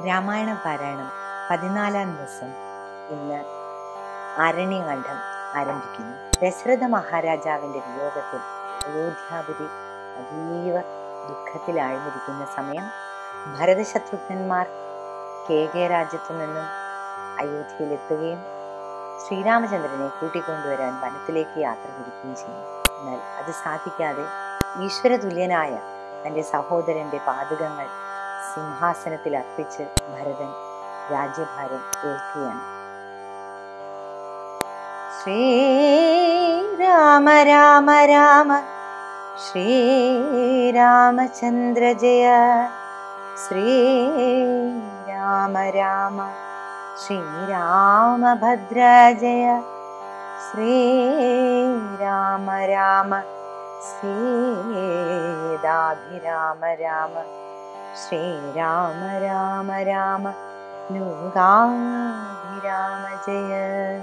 രാമായണ പാരായണം പതിനാലാം ദിവസം ഇന്ന് ആരണ്യകണ്ഠം ആരംഭിക്കുന്നു ദശരഥ മഹാരാജാവിന്റെ വിയോഗത്തിൽ അയോധ്യാപുരി അതീവ ദുഃഖത്തിൽ ആഴ്ന്നിരിക്കുന്ന സമയം ഭരതശത്രുഘ്നന്മാർ കെ കെ രാജ്യത്തു നിന്നും അയോധ്യയിലെത്തുകയും ശ്രീരാമചന്ദ്രനെ കൂട്ടിക്കൊണ്ടുവരാൻ വനത്തിലേക്ക് യാത്ര തിരിക്കുകയും ചെയ്യും എന്നാൽ അത് സാധിക്കാതെ ഈശ്വര തുല്യനായ തന്റെ സഹോദരന്റെ പാതകങ്ങൾ സിംഹാസനത്തിൽ അർപ്പിച്ച് ഭരതൻ രാജ്യഭാരം ഏൽക്കുകയാണ് ശ്രീരാമ രാമ രാമ ശ്രീരാമചന്ദ്ര ജയ ശ്രീരാമ രാമ ശ്രീരാമഭദ്ര ജയ ശ്രീരാമ രാമ സീതാഭിരാമ രാമ ശ്രീരാമ രാമ രാമ ലോകാഭിരാമ ജയ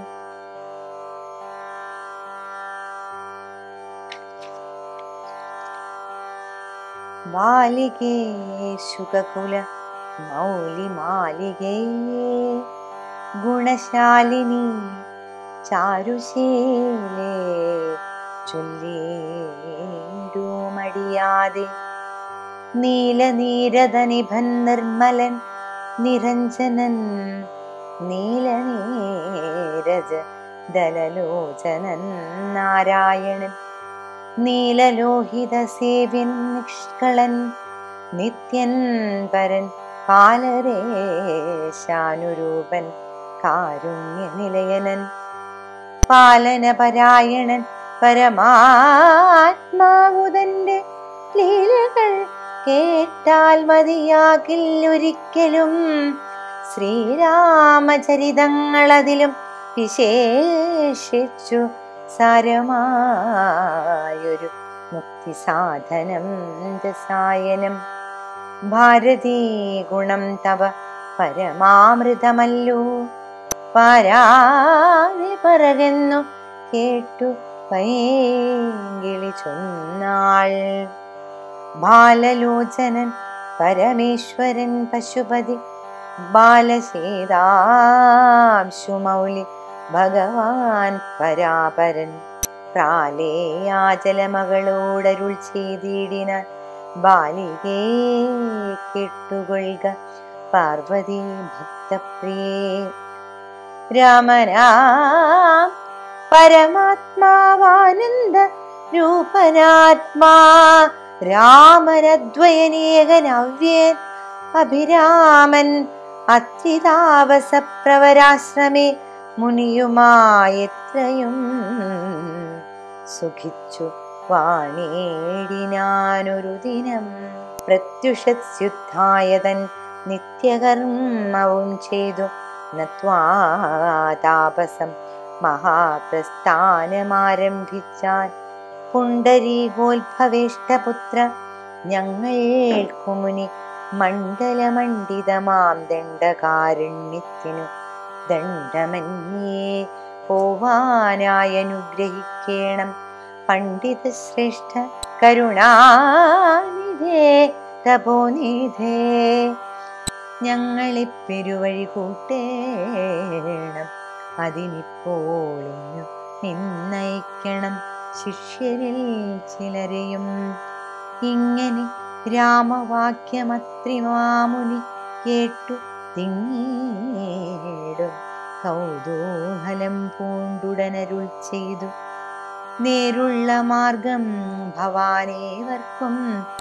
ബാലികേ ശുകകുല മൗലി മാലികേ ഗുണശാലിനി ചാരുശീലേ ചൊല്ലിടുമടിയാതെ നീലനീരതനിഭൻ നിർമ്മലൻ നിരഞ്ജനൻ നീലനീരജ ദലലോചനൻ നാരായണൻ നീലലോഹിത സേവ്യൻ നിഷ്കളൻ നിത്യൻ പരൻ കാലരേശാനുരൂപൻ കാരുണ്യനിലയനൻ പാലനപരായണൻ പരമാത്മാവുതന്റെ ലീലകൾ കേട്ടാൽ മതിയാകിൽ ഒരിക്കലും ശ്രീരാമചരിതങ്ങളതിലും വിശേഷിച്ചു സാരമായൊരു മുക്തി സാധനം രസായനം ഭാരതീ ഗുണം തവ പരമാമൃതമല്ലോ പാരാതെ പറകെന്നു കേട്ടു പൈങ്കിളി ചൊന്നാൾ ബാലലോചനൻ പരമേശ്വരൻ പശുപതി ബാലശീതാംശുമൗലി ഭഗവാൻ പരാപരൻ പ്രാലേയാചലമകളോടരുൾ ചെയ്തിടിന ബാലികേ കെട്ടുകൊള്ളുക പാർവതി ഭക്തപ്രിയേ രാമനാം പരമാത്മാവാനന്ദ രൂപനാത്മാ രാമരദ്വയനേകനവ്യൻ അഭിരാമൻ അത്രിതാവസപ്രവരാശ്രമേ മുനിയുമായെത്രയും സുഖിച്ചു വാണേടിനാനൊരു ദിനം പ്രത്യുഷത്യുദ്ധായതൻ നിത്യകർമ്മവും ചെയ്തു നത്വാതാപസം മഹാപ്രസ്ഥാനമാരംഭിച്ചാൻ പുണ്ടരീകോത്ഭവേഷ്ടപുത്ര ഞങ്ങൾക്കു മുനി മണ്ഡലമണ്ഡിതമാം ദണ്ഡകാരുണ്യത്തിനു ദണ്ഡമന്യേ പോവാനായി അനുഗ്രഹിക്കേണം പണ്ഡിത ശ്രേഷ്ഠ കരുണാനിധേ തപോനിധേ ഞങ്ങളെ പെരുവഴി കൂട്ടേണം അതിനിപ്പോളിന്നു നിന്നയിക്കണം ശിഷ്യരിൽ ചിലരെയും ഇങ്ങനെ രാമവാക്യമത്രിമാമുനി കേട്ടു തിങ്ങീടും കൗതൂഹലം പൂണ്ടുടനരുൾ ചെയ്തു നേരുള്ള മാർഗം ഭവാനേവർക്കും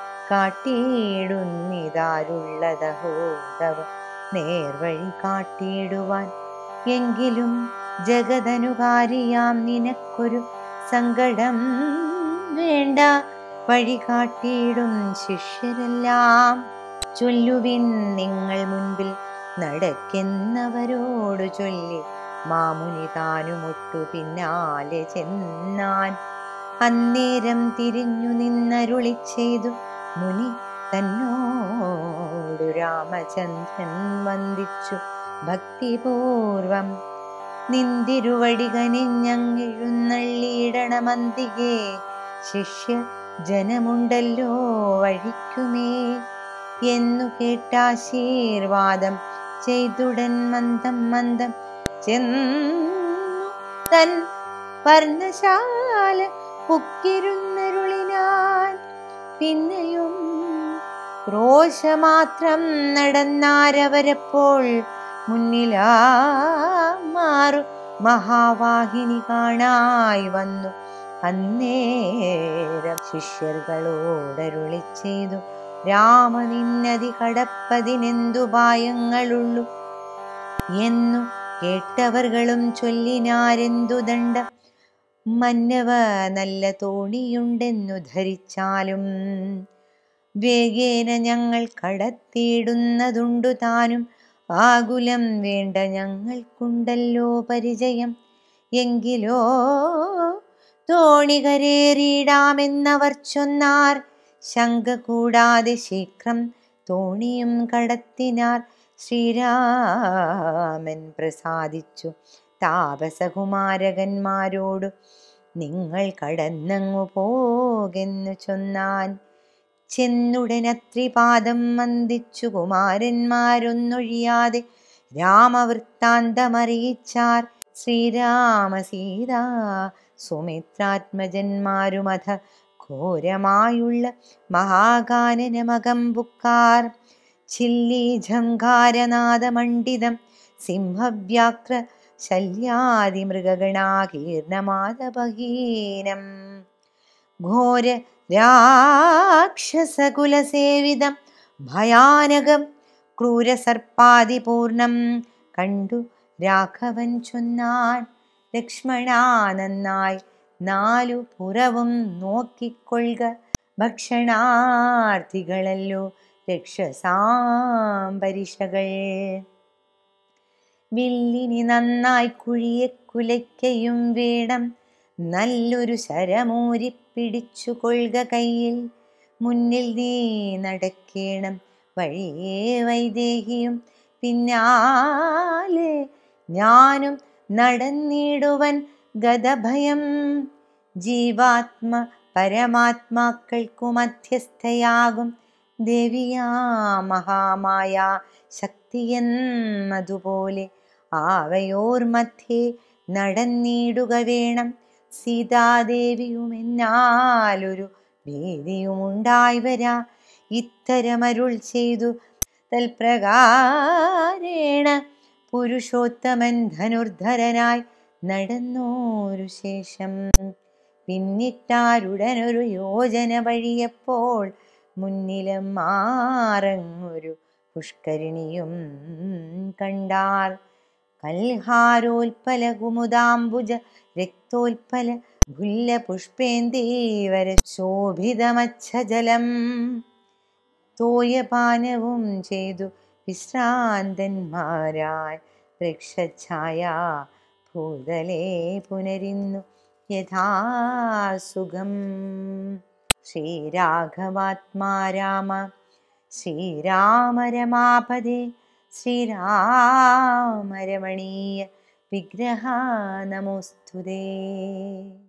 കാട്ടിയിടുന്നിതാരുള്ളതഹോതവ നേർവഴി കാട്ടിയിടുവാൻ എങ്കിലും ജഗതനുകാരിയാം നിനക്കൊരു സങ്കടം വേണ്ട വഴി കാട്ടിയിടും ശിഷ്യരെല്ലാം ചൊല്ലുവിൻ നിങ്ങൾ മുൻപിൽ നടക്കുന്നവരോട് ചൊല്ലി മാമുനി താനുമൊട്ടു പിന്നാലെ ചെന്നാൻ അന്നേരം തിരിഞ്ഞു നിന്നരുളി ചെയ്തു മുനി തന്നോടു രാമചന്ദ്രൻ വന്ദിച്ചു ഭക്തിപൂർവം നിന്തിരുവടികനിഞ്ഞെഴുന്നള്ളിയിടണമന്തികെ ശിഷ്യ ജനമുണ്ടല്ലോ വഴിക്കുമേ എന്നു കേട്ടാശീർവാദം ചെയ്തുടൻ മന്ദം മന്ദം ചെന്നു തൻ വർണ്ണശാല പുക്കിരുന്നരുളിനാൻ പിന്നെയും ക്രോശമാത്രം നടന്നാരവരപ്പോൾ മുന്നിലാ മാറു മഹാവാഹിനി കാണായി വന്നു അന്നേരം ശിഷ്യർകളോടരുളി ചെയ്തു രാമ നിന്നതി കടപ്പതിനെന്തു പായങ്ങളുള്ളു എന്നു കേട്ടവർകളും ചൊല്ലിനാരെന്തു ദണ്ഡ മന്നവ നല്ല തോണിയുണ്ടെന്നു ധരിച്ചാലും വേഗേന ഞങ്ങൾ കടത്തിയിടുന്നതുണ്ടു താനും ആകുലം വേണ്ട ഞങ്ങൾക്കുണ്ടല്ലോ പരിചയം എങ്കിലോ തോണി കരേറിയിടാമെന്നവർ ചൊന്നാർ ശങ്ക കൂടാതെ ശീഘ്രം തോണിയും കടത്തിനാർ ശ്രീരാമൻ പ്രസാദിച്ചു താപസകുമാരകന്മാരോടു നിങ്ങൾ കടന്നങ്ങു പോകെന്നു ചൊന്നാൻ ചെന്നുടനത്രിപാദം വന്ദിച്ചു കുമാരന്മാരൊന്നൊഴിയാതെ രാമവൃത്താന്തമറിയിച്ചാർ ശ്രീരാമ സീതാ സുമിത്രാത്മജന്മാരുമഥ ഘോരമായുള്ള മഹാഗാനനമകം ബുക്കാർ ചില്ലി ഝങ്കാരനാദമണ്ഡിതം സിംഹവ്യാക്ര ശല്യാദിമൃഗഗണാകീർണമാദപഹീനം ഘോര രാക്ഷസകുലസേവിതം ഭയാനകം ക്രൂരസർപ്പാദിപൂർണം കണ്ടു രാഘവൻ ചൊന്നാൻ ലക്ഷ്മണാ നന്നായി നാലു പുറവും നോക്കിക്കൊള്ളുക ഭക്ഷണാർത്ഥികളല്ലോ രക്ഷസാംബരിഷകൾ വില്ലിനി നന്നായി കുഴിയെ കുലയ്ക്കയും വേണം നല്ലൊരു ശരമൂരി പിടിച്ചു കൊള്ളുക കയ്യിൽ മുന്നിൽ നീ നടക്കേണം വഴിയേ വൈദേഹിയും പിന്നാലെ ഞാനും നടന്നിടുവൻ ഗതഭയം ജീവാത്മ പരമാത്മാക്കൾക്കു മധ്യസ്ഥയാകും ദേവിയാ മഹാമായ ശക്തിയെന്നതുപോലെ ആവയോർ മധ്യേ നടന്നിടുക വേണം സീതാദേവിയുമെന്നാലൊരു ഭീതിയുമുണ്ടായി വരാ ഇത്തരമരുൾ ചെയ്തു തൽപ്രകാരേണ പുരുഷോത്തമൻ ധനുർധരനായി നടന്നോരു ശേഷം പിന്നിട്ടാരുടനൊരു യോജന വഴിയപ്പോൾ മുന്നിലും മാറങ്ങൊരു പുഷ്കരിണിയും കണ്ടാർ കൽഹാരോൽപ്പല കുമുദാംബുജ രക്തോൽപ്പല ഭുല്ല പുഷ്പേന്ദീവര ശോഭിതമച്ഛജലം തോയപാനവും ചെയ്തു വിശ്രാന്തന്മാരായി വൃക്ഷഛായ ഭൂതലേ പുനരിന്നു യഥാസുഖം ശ്രീരാഘവാത്മാ രാമ ശ്രീരാമ രമാപദേ ശ്രീരാമരമണീയ വിഗ്രഹ നമോസ്തുതേ